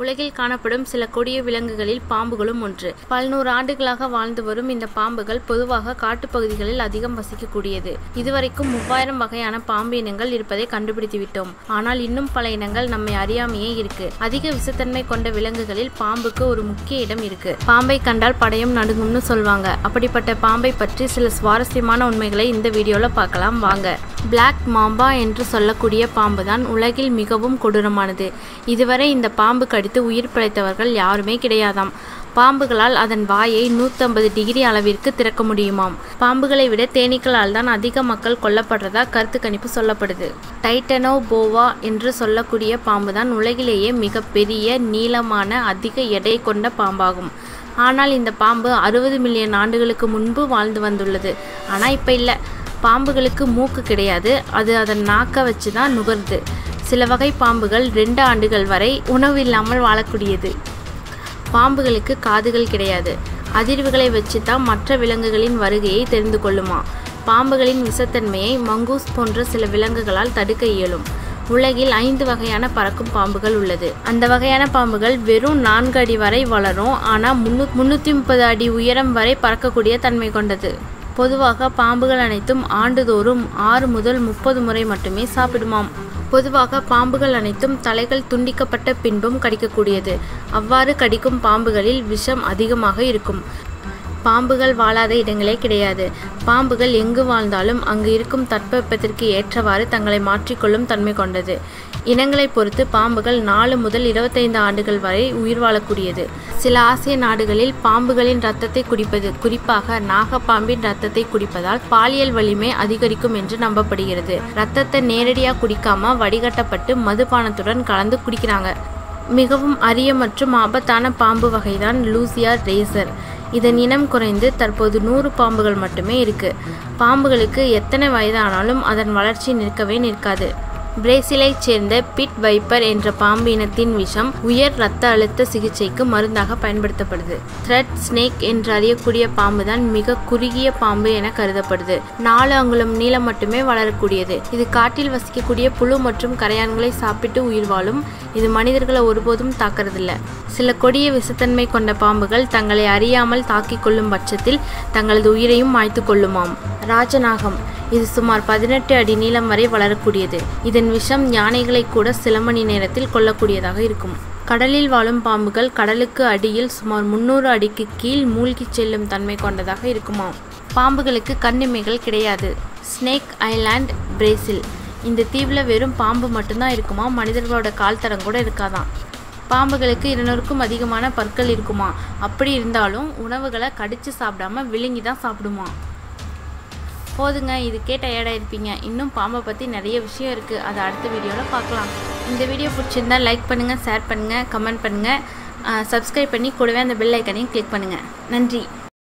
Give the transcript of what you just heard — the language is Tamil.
உலகில் காணப்படும் சில கொடிய விலங்குகளில் பாம்புகளும் ஒன்று பல்நூறு ஆண்டுகளாக வாழ்ந்து வரும் இந்த பாம்புகள் பொதுவாக காட்டுப்பகுதிகளில் அதிகம் வசிக்கக்கூடியது இதுவரைக்கும் மூவாயிரம் வகையான பாம்பு இனங்கள் இருப்பதை கண்டுபிடித்து விட்டோம் ஆனால் இன்னும் பல இனங்கள் நம்மை அறியாமையே இருக்கு அதிக விஷத்தன்மை கொண்ட விலங்குகளில் பாம்புக்கு ஒரு முக்கிய இடம் இருக்கு பாம்பை கண்டால் படையும் நடுங்கும்னு சொல்வாங்க அப்படிப்பட்ட பாம்பை பற்றி சில சுவாரஸ்யமான உண்மைகளை இந்த வீடியோல பார்க்கலாம் வாங்க பிளாக் மாம்பா என்று சொல்லக்கூடிய பாம்பு தான் உலகில் மிகவும் கொடூரமானது இதுவரை இந்த பாம்பு கடித்து உயிர் பிழைத்தவர்கள் யாருமே கிடையாதாம் பாம்புகளால் அதன் வாயை 150 டிகிரி அளவிற்கு திறக்க முடியுமாம் பாம்புகளை விட தேனீக்களால் தான் அதிக மக்கள் கொல்லப்படுறதா கருத்து கணிப்பு சொல்லப்படுது டைட்டனோ போவா என்று சொல்லக்கூடிய பாம்பு தான் உலகிலேயே மிகப்பெரிய நீளமான அதிக எடை கொண்ட பாம்பாகும் ஆனால் இந்த பாம்பு அறுபது மில்லியன் ஆண்டுகளுக்கு முன்பு வாழ்ந்து வந்துள்ளது ஆனால் இப்போ இல்லை பாம்புகளுக்கு மூக்கு கிடையாது அது அதன் நாக்க வச்சு தான் நுகருது சில வகை பாம்புகள் ரெண்டு ஆண்டுகள் வரை உணவு இல்லாமல் வாழக்கூடியது பாம்புகளுக்கு காதுகள் கிடையாது அதிர்வுகளை வச்சு தான் மற்ற விலங்குகளின் வருகையை தெரிந்து கொள்ளுமா பாம்புகளின் விஷத்தன்மையை மங்கூஸ் போன்ற சில விலங்குகளால் தடுக்க இயலும் உலகில் ஐந்து வகையான பறக்கும் பாம்புகள் உள்ளது அந்த வகையான பாம்புகள் வெறும் நான்கு அடி வரை வளரும் ஆனால் முன்னூ முன்னூற்றி முப்பது அடி உயரம் வரை பறக்கக்கூடிய தன்மை கொண்டது பொதுவாக பாம்புகள் அனைத்தும் ஆண்டுதோறும் ஆறு முதல் முப்பது முறை மட்டுமே சாப்பிடுமாம் பொதுவாக பாம்புகள் அனைத்தும் தலைகள் துண்டிக்கப்பட்ட பின்பும் கடிக்கக்கூடியது அவ்வாறு கடிக்கும் பாம்புகளில் விஷம் அதிகமாக இருக்கும் பாம்புகள் வாழாத இடங்களே கிடையாது பாம்புகள் எங்கு வாழ்ந்தாலும் அங்கு இருக்கும் தட்பவெப்பத்திற்கு ஏற்றவாறு தங்களை மாற்றிக்கொள்ளும் தன்மை கொண்டது இனங்களை பொறுத்து பாம்புகள் நாலு முதல் இருபத்தைந்து ஆண்டுகள் வரை உயிர் வாழக்கூடியது சில ஆசிய நாடுகளில் பாம்புகளின் ரத்தத்தை குடிப்பது குறிப்பாக நாகப்பாம்பின் ரத்தத்தை குடிப்பதால் பாலியல் வலிமை அதிகரிக்கும் என்று நம்பப்படுகிறது ரத்தத்தை நேரடியாக குடிக்காம வடிகட்டப்பட்டு மதுபானத்துடன் கலந்து குடிக்கிறாங்க மிகவும் அரிய மற்றும் ஆபத்தான பாம்பு வகைதான் லூசியா ரேசர் இதன் இனம் குறைந்து தற்போது நூறு பாம்புகள் மட்டுமே இருக்கு பாம்புகளுக்கு எத்தனை வயதானாலும் அதன் வளர்ச்சி நிற்கவே நிற்காது பிரேசிலைச் சேர்ந்த பிட் வைப்பர் என்ற பாம்பு இனத்தின் விஷம் உயர் இரத்த அழுத்த சிகிச்சைக்கு மருந்தாக பயன்படுத்தப்படுது த்ரெட் ஸ்னேக் என்று அறியக்கூடிய பாம்பு தான் மிக குறுகிய பாம்பு என கருதப்படுது நாலு அங்குலம் நீளம் மட்டுமே வளரக்கூடியது இது காட்டில் வசிக்கக்கூடிய புழு மற்றும் கரையான்களை சாப்பிட்டு உயிர் வாழும் இது மனிதர்களை ஒருபோதும் தாக்குறதில்ல சில கொடிய விஷத்தன்மை கொண்ட பாம்புகள் தங்களை அறியாமல் தாக்கிக் கொள்ளும் பட்சத்தில் தங்களது உயிரையும் மாய்த்து கொள்ளுமாம் ராஜநாகம் இது சுமார் பதினெட்டு அடி நீளம் வரை வளரக்கூடியது இதன் விஷம் யானைகளை கூட சில மணி நேரத்தில் கொல்லக்கூடியதாக இருக்கும் கடலில் வாழும் பாம்புகள் கடலுக்கு அடியில் சுமார் முன்னூறு அடிக்கு கீழ் மூழ்கிச் செல்லும் தன்மை கொண்டதாக இருக்குமாம் பாம்புகளுக்கு கண்ணிமைகள் கிடையாது ஸ்னேக் ஐலாண்ட் பிரேசில் இந்த தீவில் வெறும் பாம்பு மட்டும்தான் இருக்குமா மனிதர்களோட கால் தரம் கூட இருக்காதான் பாம்புகளுக்கு இருநூறுக்கும் அதிகமான பற்கள் இருக்குமா அப்படி இருந்தாலும் உணவுகளை கடிச்சு சாப்பிடாம விழுங்கி தான் சாப்பிடுமா போதுங்க இதுக்கே டயர்டாக இருப்பீங்க இன்னும் பாம்பை பற்றி நிறைய விஷயம் இருக்குது அதை அடுத்த வீடியோவில் பார்க்கலாம் இந்த வீடியோ பிடிச்சிருந்தா லைக் பண்ணுங்கள் ஷேர் பண்ணுங்கள் கமெண்ட் பண்ணுங்கள் சப்ஸ்கிரைப் பண்ணி கூடவே அந்த பெல் ஐக்கனையும் கிளிக் பண்ணுங்கள் நன்றி